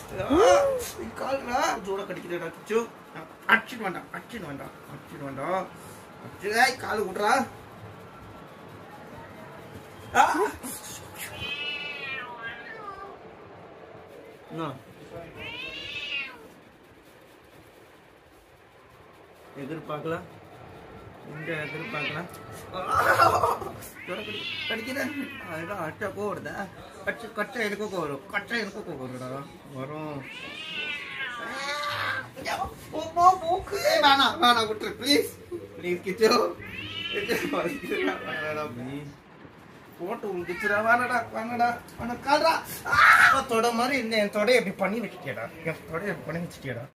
கால்ரா ஜோட கடிக்கிறடா கிச்சு அடிச்சிட்டு வேண்டாம் அடிச்சிட்டு வேண்டாம் அடிச்சிட்டு வேண்டாம் அடிச்சு ஏய், காலு விட்றா ஆ. என்ன? எதிர்பார்க்கலாம் இந்த எதிர்பார்க்கலாம் கடிக்கிறேன் அதுதான் அட்டை போடுதா கச்சை கச்சை எனக்கு வரும் கச்சை எனக்கு வருடா வரும் போ போ போக்கு வேணாம் வேணாம் விட்டுரு ப்ளீஸ் ப்ளீஸ் கிச்சோ வேணாடா ப்ளீஸ் போட்டு உழுதுச்சுடா வேணடா வேணடா வேணா கால்ரா தொட மாதிரி இந்த என் தொடையை எப்படி பண்ணி வச்சுட்டியடா என் தொடையை எப்படி பண்ணி வச்சுட்டியடா